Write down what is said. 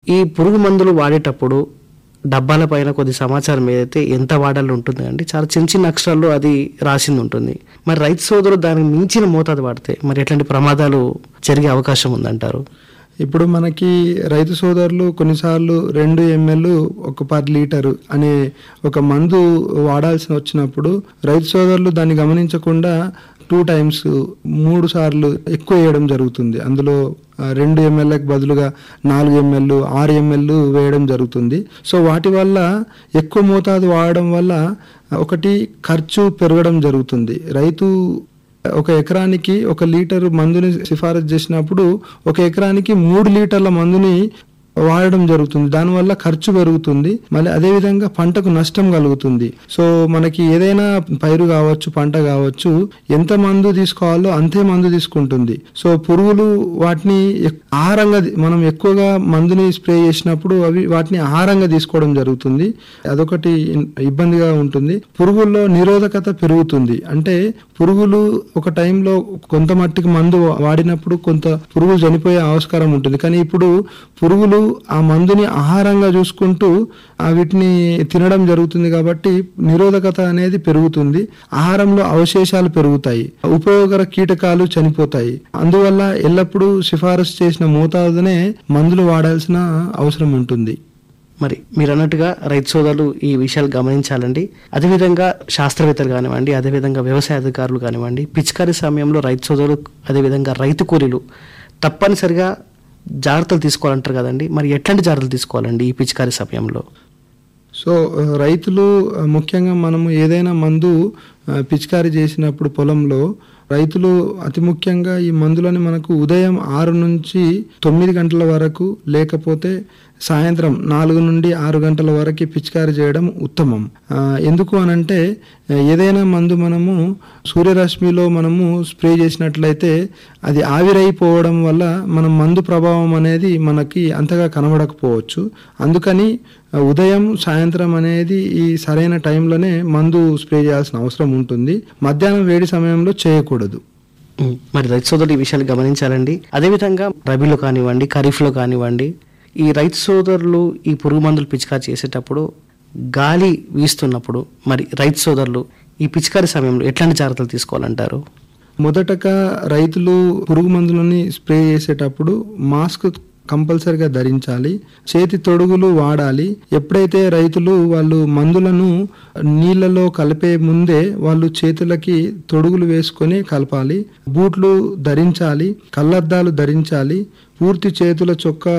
ఈ పురుగు మందులు వాడేటప్పుడు డబ్బాల పైన కొద్ది సమాచారం ఏదైతే ఎంత వాడాలో ఉంటుంది అండి చాలా చిన్న చిన్న అక్షరాల్లో అది రాసింది ఉంటుంది మరి రైతు సోదరులు దానికి మించిన మోతాదు వాడితే మరి ఎట్లాంటి ప్రమాదాలు జరిగే అవకాశం ఉందంటారు ఇప్పుడు మనకి రైతు సోదరులు కొన్నిసార్లు రెండు ఎంఎల్ ఒక పర్ లీటర్ అనే ఒక మందు వాడాల్సి వచ్చినప్పుడు రైతు సోదరులు దాన్ని గమనించకుండా టూ టైమ్స్ మూడు సార్లు ఎక్కువ వేయడం జరుగుతుంది అందులో ఆ, రెండు ఎంఎల్ఏకి బదులుగా నాలుగు ఎంఎల్ ఆరు ఎంఎల్ వేయడం జరుగుతుంది సో వాటి వల్ల ఎక్కువ మోతాదు వాడడం వల్ల ఒకటి ఖర్చు పెరగడం జరుగుతుంది రైతు ఒక ఎకరానికి ఒక లీటర్ మందుని సిఫారసు చేసినప్పుడు ఒక ఎకరానికి మూడు లీటర్ల మందుని వాడడం జరుగుతుంది దానివల్ల ఖర్చు పెరుగుతుంది మళ్ళీ అదేవిధంగా పంటకు నష్టం కలుగుతుంది సో మనకి ఏదైనా పైరు కావచ్చు పంట కావచ్చు ఎంత మందు తీసుకోవాలో అంతే మందు తీసుకుంటుంది సో పురుగులు వాటిని ఎక్- ఆహారంగా ది- మనం ఎక్కువగా మందుని స్ప్రే చేసినప్పుడు అవి వాటిని ఆహారంగా తీసుకోవడం జరుగుతుంది అదొకటి ఇన్- ఇబ్బందిగా ఉంటుంది పురుగుల్లో నిరోధకత పెరుగుతుంది అంటే పురుగులు ఒక టైంలో కొంత మట్టికి మందు వాడినప్పుడు కొంత పురుగులు చనిపోయే ఆస్కారం ఉంటుంది కానీ ఇప్పుడు పురుగులు ఆ మందుని ఆహారంగా చూసుకుంటూ ఆ వీటిని తినడం జరుగుతుంది కాబట్టి నిరోధకత అనేది పెరుగుతుంది ఆహారంలో అవశేషాలు పెరుగుతాయి ఉపయోగకర కీటకాలు చనిపోతాయి అందువల్ల ఎల్లప్పుడూ సిఫారసు చేసిన మోతాదునే మందులు వాడాల్సిన అవసరం ఉంటుంది మరి మీరు అన్నట్టుగా రైతు సోదరులు ఈ విషయాలు గమనించాలండి అదేవిధంగా శాస్త్రవేత్తలు కానివ్వండి అదేవిధంగా వ్యవసాయ అధికారులు కానివ్వండి పిచికారీ సమయంలో రైతు సోదరులు అదేవిధంగా రైతు కూలీలు తప్పనిసరిగా జాగ్రత్తలు తీసుకోవాలంటారు కదండి మరి ఎట్లాంటి జాగ్రత్తలు తీసుకోవాలండి ఈ పిచికారీ సమయంలో సో ఆ, రైతులు ఆ, ముఖ్యంగా మనము ఏదైనా మందు ఆ, పిచికారీ చేసినప్పుడు పొలంలో రైతులు అతి ముఖ్యంగా ఈ మందులని మనకు ఉదయం ఆరు నుంచి తొమ్మిది గంటల వరకు లేకపోతే సాయంత్రం నాలుగు నుండి ఆరు గంటల వరకు పిచికారీ చేయడం ఉత్తమం ఆ, ఎందుకు అనంటే ఆ, ఏదైనా మందు మనము సూర్యరశ్మిలో మనము స్ప్రే చేసినట్లయితే అది ఆవిరైపోవడం వల్ల మన మందు ప్రభావం అనేది మనకి అంతగా కనబడకపోవచ్చు అందుకని ఆ, ఉదయం సాయంత్రం అనేది ఈ సరైన టైంలోనే మందు స్ప్రే చేయాల్సిన అవసరం ఉంటుంది మధ్యాహ్నం వేడి సమయంలో చేయకూడదు ఉమ్, మరి రైతు సోదరులు ఈ విషయాలు గమనించాలండి అదేవిధంగా రబీలో కానివ్వండి ఖరీఫ్లో కానివ్వండి ఈ రైతు సోదరులు ఈ పురుగు మందులు పిచికారీ చేసేటప్పుడు గాలి వీస్తున్నప్పుడు మరి రైతు సోదరులు ఈ పిచికారీ సమయంలో ఎట్లాంటి జాగ్రత్తలు తీసుకోవాలంటారు మొదటగా రైతులు పురుగు మందులని స్ప్రే చేసేటప్పుడు మాస్క్ కంపల్సరిగా ధరించాలి చేతి తొడుగులు వాడాలి ఎప్పుడైతే రైతులు వాళ్ళు మందులను నీళ్ళలో కలిపే ముందే వాళ్ళు చేతులకి తొడుగులు వేసుకొని కలపాలి బూట్లు ధరించాలి కళ్ళద్దాలు ధరించాలి పూర్తి చేతుల చొక్కా